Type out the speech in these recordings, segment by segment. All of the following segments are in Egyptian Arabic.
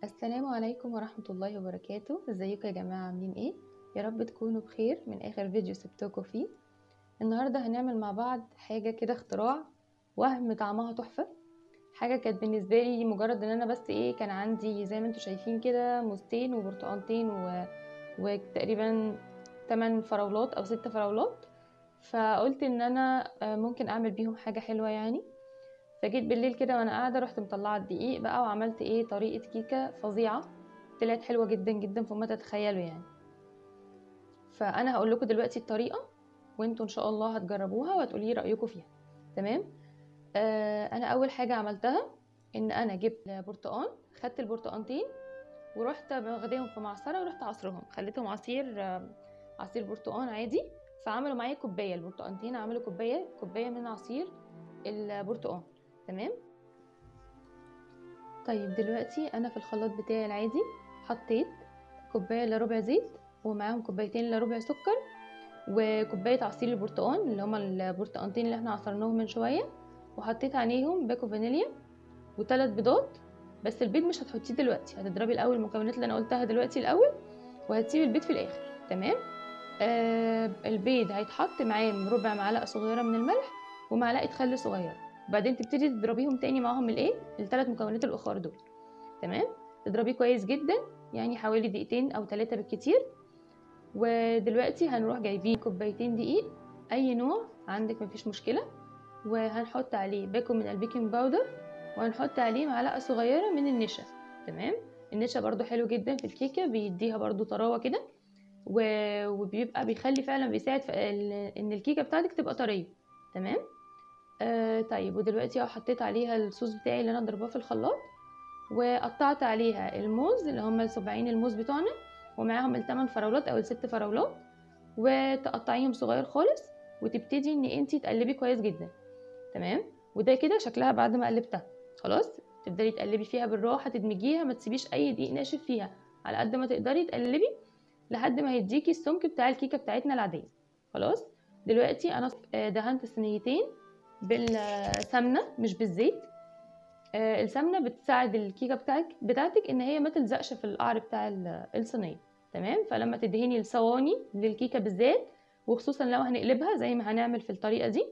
السلام عليكم ورحمة الله وبركاته ازيكم يا جماعة عاملين ايه يا رب تكونوا بخير من اخر فيديو سبتكم فيه النهاردة هنعمل مع بعض حاجة كده اختراع وهم طعمها تحفة حاجة كانت بالنسبة لي مجرد ان انا بس ايه كان عندي زي ما انتوا شايفين كده موزتين وبرتقانتين و... وتقريبا 8 فراولات او 6 فراولات فقلت ان انا ممكن اعمل بيهم حاجة حلوة يعني فجيت بالليل كده وانا قاعده رحت مطلعه الدقيق بقى وعملت ايه طريقه كيكه فظيعه طلعت حلوه جدا جدا فوق ما تتخيلوا يعني فانا هقول لكم دلوقتي الطريقه وانتوا ان شاء الله هتجربوها وهتقولي لي رايكم فيها تمام آه انا اول حاجه عملتها ان انا جبت برتقان خدت البرتقانتين ورحت واخداهم في معصره ورحت عصرهم خليتهم عصير آه عصير برتقان عادي فعملوا معايا كوبايه البرتقانتين عملوا كوبايه كوبايه من عصير البرتقان تمام طيب دلوقتي انا في الخلاط بتاعي العادي حطيت كوبايه الا ربع زيت ومعاهم كوبايتين الا ربع سكر وكوبايه عصير البرتقال اللي هما البرتقانتين اللي احنا عصرناهم من شويه وحطيت عليهم باكو فانيليا وثلاث بيضات بس البيض مش هتحطيه دلوقتي هتضربي الاول المكونات اللي انا قلتها دلوقتي الاول وهتسيبي البيض في الاخر تمام آه البيض هيتحط معاه ربع معلقه صغيره من الملح ومعلقه خل صغيره وبعدين تبتدي تضربيهم تاني معاهم الايه الثلاث مكونات الاخر دول تمام تضربيه كويس جدا يعني حوالي دقيقتين او ثلاثه بالكتير ودلوقتي هنروح جايبين كوبايتين دقيق اي نوع عندك مفيش مشكله وهنحط عليه باكو من البيكنج باودر وهنحط عليه معلقه صغيره من النشا تمام النشا برضو حلو جدا في الكيكه بيديها برضو طراوه كده وبيبقى بيخلي فعلا بيساعد في ان الكيكه بتاعتك تبقى طريه تمام آه طيب ودلوقتي اهو حطيت عليها الصوص بتاعي اللي انا ضرباه في الخلاط وقطعت عليها الموز اللي هم الصباعين الموز بتوعنا ومعاهم الثمان فراولات او الست فراولات وتقطعيهم صغير خالص وتبتدي ان انتي تقلبي كويس جدا تمام وده كده شكلها بعد ما قلبتها خلاص تفضلي تقلبي فيها بالراحه تدمجيها ما تسيبيش اي دقيق ناشف فيها على قد ما تقدري تقلبي لحد ما يديكي السمك بتاع الكيكه بتاعتنا العاديه خلاص دلوقتي انا دهنت الصينيتين بالسمنه مش بالزيت آه السمنه بتساعد الكيكه بتاعك بتاعتك ان هي ما تلزقش في القعر بتاع الصينيه تمام فلما تدهني الصواني للكيكه بالذات وخصوصا لو هنقلبها زي ما هنعمل في الطريقه دي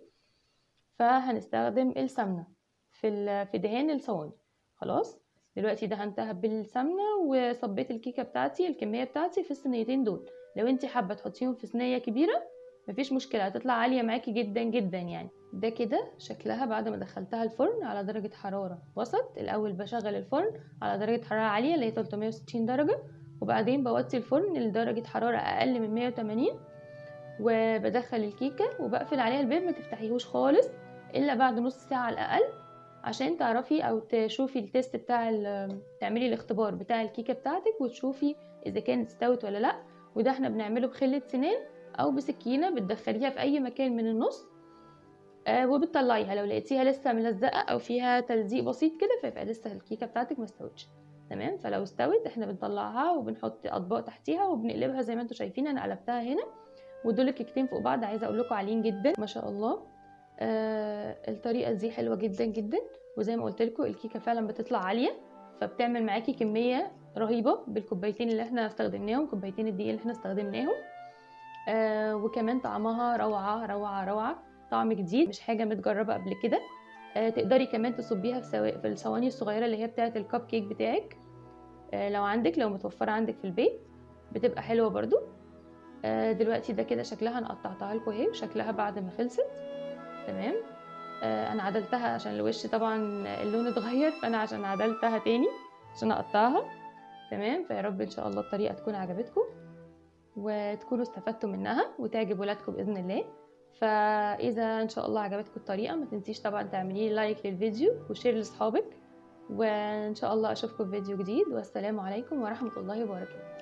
فهنستخدم السمنه في في دهان الصواني خلاص دلوقتي دهنتها بالسمنه وصبيت الكيكه بتاعتي الكميه بتاعتي في الصينيتين دول لو انت حابه تحطيهم في صينيه كبيره مفيش مشكله هتطلع عاليه معاكي جدا جدا يعني ده كده شكلها بعد ما دخلتها الفرن على درجه حراره وسط الاول بشغل الفرن على درجه حراره عاليه اللي هي 360 درجه وبعدين بوطي الفرن لدرجه حراره اقل من 180 وبدخل الكيكه وبقفل عليها الباب ما تفتحيهوش خالص الا بعد نص ساعه على الاقل عشان تعرفي او تشوفي التيست بتاع تعملي الاختبار بتاع الكيكه بتاعتك وتشوفي اذا كانت استوت ولا لا وده احنا بنعمله بخله سنان او بسكينه بتدخليها في اي مكان من النص آه وبتطلعيها لو لقيتيها لسه ملزقه او فيها تلزيق بسيط كده فيبقى لسه الكيكه بتاعتك ما استوتش تمام فلو استوت احنا بنطلعها وبنحط اطباق تحتيها وبنقلبها زي ما انتم شايفين انا قلبتها هنا ودول الكيكتين فوق بعض عايزه اقول لكم عاليين جدا ما شاء الله آه الطريقه دي حلوه جدا جدا وزي ما قلت لكم الكيكه فعلا بتطلع عاليه فبتعمل معاكي كميه رهيبه بالكوبايتين اللي احنا استخدمناهم كوبايتين الدقيق اللي احنا استخدمناهم آه وكمان طعمها روعة روعة روعة طعم جديد مش حاجة متجربة قبل كده آه تقدري كمان تصبيها في, سوا... في الصواني الصغيرة اللي هي بتاعة الكب كيك بتاعك آه لو عندك لو متوفرة عندك في البيت بتبقى حلوة برضو آه دلوقتي ده كده شكلها انا قطعتها لكم اهي وشكلها بعد ما خلصت تمام آه انا عدلتها عشان الوش طبعا اللون اتغير فانا عشان عدلتها تاني عشان اقطعها تمام فيا رب ان شاء الله الطريقة تكون عجبتكم وتكونوا استفدتوا منها وتعجب ولادكم باذن الله فاذا ان شاء الله عجبتكم الطريقه ما تنسيش طبعا تعملي لايك للفيديو وشير لاصحابك وان شاء الله اشوفكم في فيديو جديد والسلام عليكم ورحمه الله وبركاته